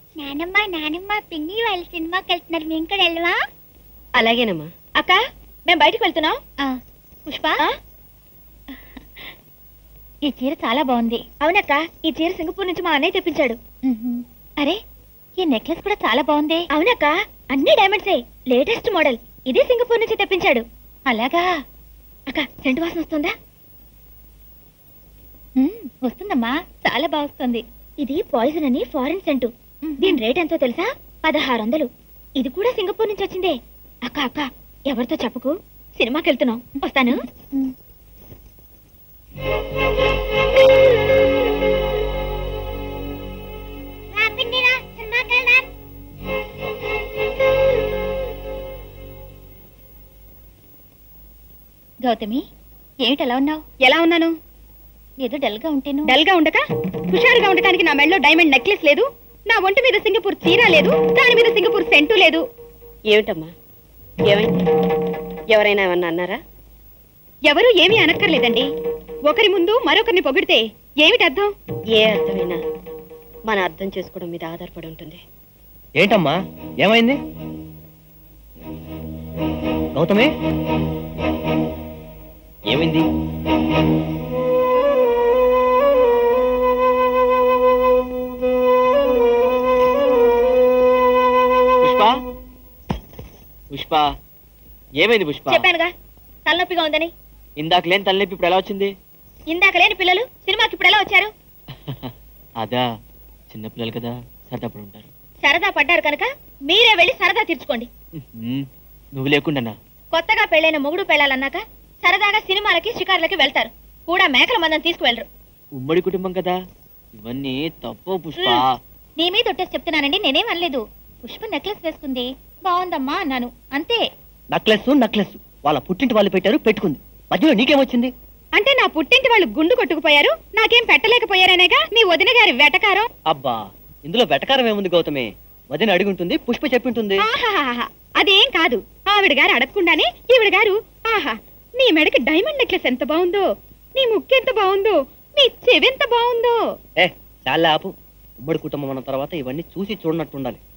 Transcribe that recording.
నానమ్మ నానమ్మ పిన్ని వాళ్ళ సినిమాకి వెళ్తున్నారు మేము కూడా వెళ్ళవా అలాగేనమ్మా అక్క మేము బయటకు వెళ్తున్నాం పుష్ప ఈ చీర చాలా బాగుంది అవునక్క ఈ చీర సింగపూర్ నుంచి మా అన్నయ్య తెప్పించాడు అరే ఈ నెక్లెస్ కూడా చాలా బాగుంది అవునక్క అన్ని డైమండ్సే లేటెస్ట్ మోడల్ ఇదే సింగపూర్ నుంచి తెప్పించాడు అలాగా అక్క సెంటు వాసన వస్తుందా వస్తుందమ్మా చాలా బాగా వస్తుంది ఇది పాయిజన్ అని ఫారిన్ సెంటు దీని రేట్ ఎంతో తెలుసా పదహారు వందలు ఇది కూడా సింగపూర్ నుంచి వచ్చిందే అక్క అక్క ఎవరితో చెప్పకు సినిమాకి వెళ్తున్నాం వస్తాను రా పిన్ని రా సినిమాకి వెళ్దాం గౌతమి ఏమిటి ఎలా ఉన్నావు ఎలా ఉన్నాను ఏదో డల్ గా ఉంటేను డల్ గా ఉండక హుషారుగా ఉండటానికి నా మెడలో డైమండ్ నెక్లెస్ లేదు నా ఒంటి మీద సింగపూర్ చీర లేదు దాని మీద సింగపూర్ సెంటు లేదు ఏమిటమ్మా ఏమైంది ఎవరైనా ఏమన్నా అన్నారా ఎవరు ఏమీ అనక్కర్లేదండి ఒకరి ముందు మరొకరిని పొగిడితే ఏమిటి అర్థం ఏ అర్థమైనా మన అర్థం చేసుకోవడం మీద ఆధారపడి ఉంటుంది ఏంటమ్మా ఏమైంది గౌతమి ఏమైంది పుష్ప పుష్ప ఏమైంది పుష్ప చెప్పానుగా తలనొప్పిగా ఉందని ఇందాక లేని తలనొప్పి ఇప్పుడు ఎలా వచ్చింది ఇందాక లేని పిల్లలు సినిమాకి ఇప్పుడు ఎలా వచ్చారు అదా చిన్నపిల్లలు కదా సరదాపడి ఉంటారు సరదా పడ్డారు కనుక మీరే వెళ్ళి సరదా తీర్చుకోండి ఉహుం, నువ్వు లేకుండా కొత్తగా పెళ్ళైన మొగుడు పెళ్ళాలన్నాక సరదాగా సినిమాలకి షికార్లకి వెళ్తారు కూడా మేకల మందం తీసుకువెళ్ళరు ఉమ్మడి కుటుంబం కదా ఇవన్నీ తప్పు పుష్ప నీ మీద ఒట్టేసి చెప్తున్నానండి నేనేం అనలేదు పుష్ప నెక్లెస్ వేసుకుంది బాగుందమ్మా అన్నాను అంతే నక్లెస్ నక్లెస్ వాళ్ళ పుట్టింటి వాళ్ళు పెట్టారు పెట్టుకుంది మధ్యలో నీకేమొచ్చింది అంటే నా పుట్టింటి వాళ్ళు గుండు కొట్టుకుపోయారు నాకేం పెట్టలేకపోయారనేగా మీ వదిన గారి వెటకారం అబ్బా ఇందులో వెటకారం ఏముంది గౌతమి వదిన అడిగుంటుంది పుష్ప చెప్పింటుంది ఆహాహాహా. అదేం కాదు ఆవిడ గారు అడగకుండానే ఈవిడ గారు ఆహా నీ మెడకి డైమండ్ నెక్లెస్ ఎంత బాగుందో నీ ముక్కు ఎంత బాగుందో నీ చెవి ఎంత బాగుందో ఏ చాలా ఆపు ఉమ్మడి కుటుంబం అన్న తర్వాత ఇవన్నీ చూసి చూడనట్టు ఉండాలి